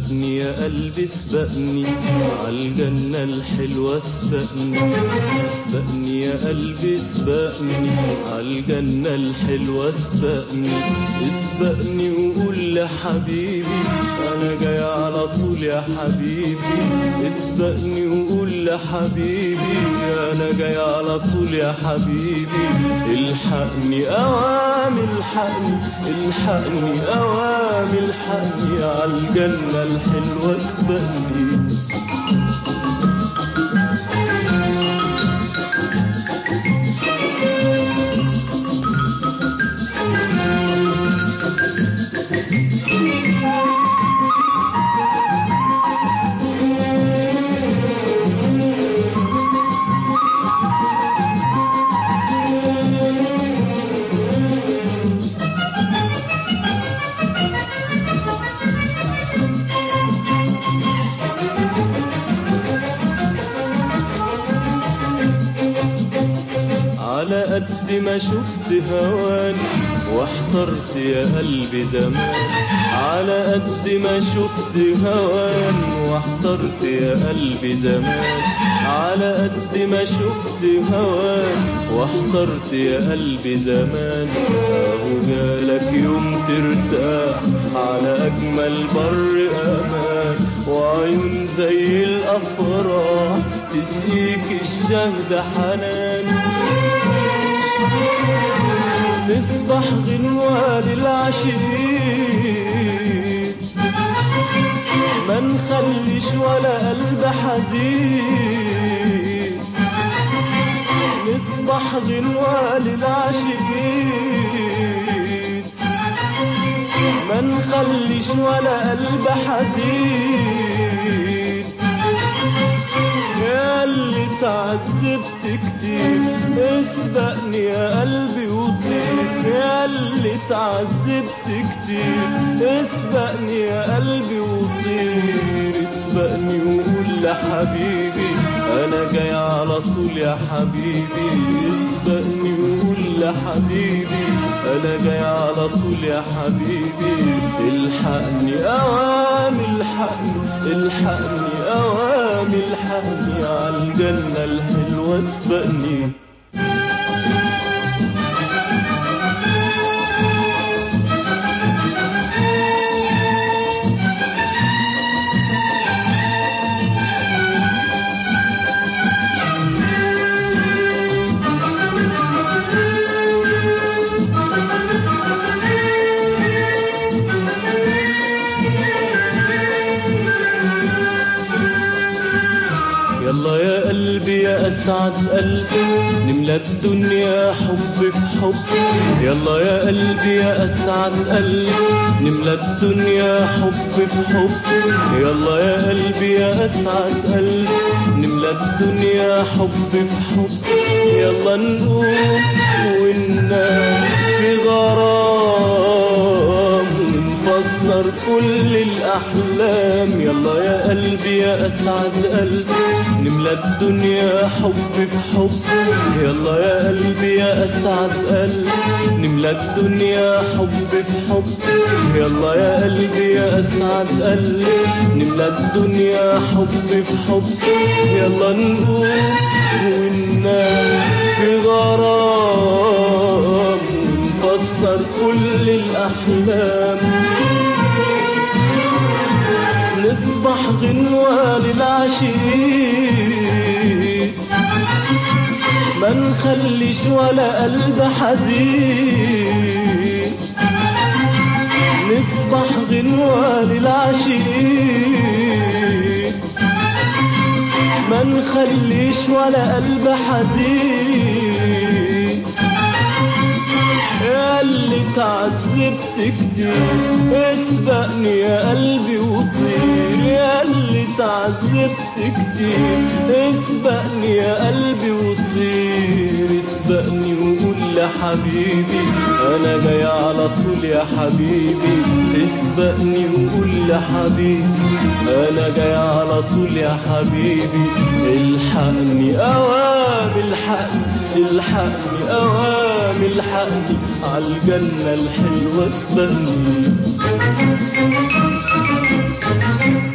الحقني يا قلبي اسبقني عالجنة الحلوة اسبقني اسبقني يا قلبي اسبقني عالجنة الحلوة اسبقني اسبقني وقول لحبيبي انا جاي على طول يا حبيبي اسبقني وقول لحبيبي انا جاي على طول يا حبيبي الحقني اوام الحقني الحقني اوام الحقني عالجنة الحلوة اسبقني على قد ما شفت هواني واحترت يا قلبي زمان على قد ما شفت هواني واحترت يا قلبي زمان على قد ما شفت هواني واحترت يا قلبي زمان اهو جالك يوم ترتاح على اجمل بر امان وعيون زي الافراح تسقيك الشهد حنان نسبح غنوة للعشيق ما نخليش ولا قلب حزين نسبح غنوة للعشيق ما نخليش ولا قلب حزين يا اللي تعذبت كتير اسبقني يا قلبي وطير يا اللي تعذبت كتير اسبقني يا قلبي وطير اسبقني وقول لحبيبي انا جاي على طول يا حبيبي اسبقني وقول لحبيبي انا جاي على طول يا حبيبي الحقني اوام الحقني الحقني اوام الحقني عالجنة الحلوة اسبقني يلا يا قلبي يا اسعد قلبي نملى الدنيا حب في حب يلا يا قلبي يا اسعد قلبي نملى الدنيا حب في حب يلا يا قلبي يا اسعد قلبي نملى الدنيا حب في حب يلا نقوم وننام في غرام ونفسر كل الأحلام يلا يا قلبي يا أسعد قلبي نملى الدنيا حب في حب يلا يا قلبي يا أسعد قلبي نملى الدنيا حب في حب يلا يا قلبي يا أسعد قلبي نملى الدنيا حب في حب يلا نقوم وننام في غرام ونفسر كل الأحلام نصبح غنوة للعشيق ما نخليش ولا قلب حزين نصبح غنوة للعشيق ما نخليش ولا قلب حزين يا اللي تعذبت كتير اسبقني يا قلبي وطير يا اللي تعذبت كتير اسبقني يا قلبي وطير اسبقني وقول لحبيبي انا جاي على طول يا حبيبي اسبقني وقول لحبيبي انا جاي على طول يا حبيبي الحقني اوام الحقني الحقني اوام الحقني عالجنة الحلوة اسبقني الحب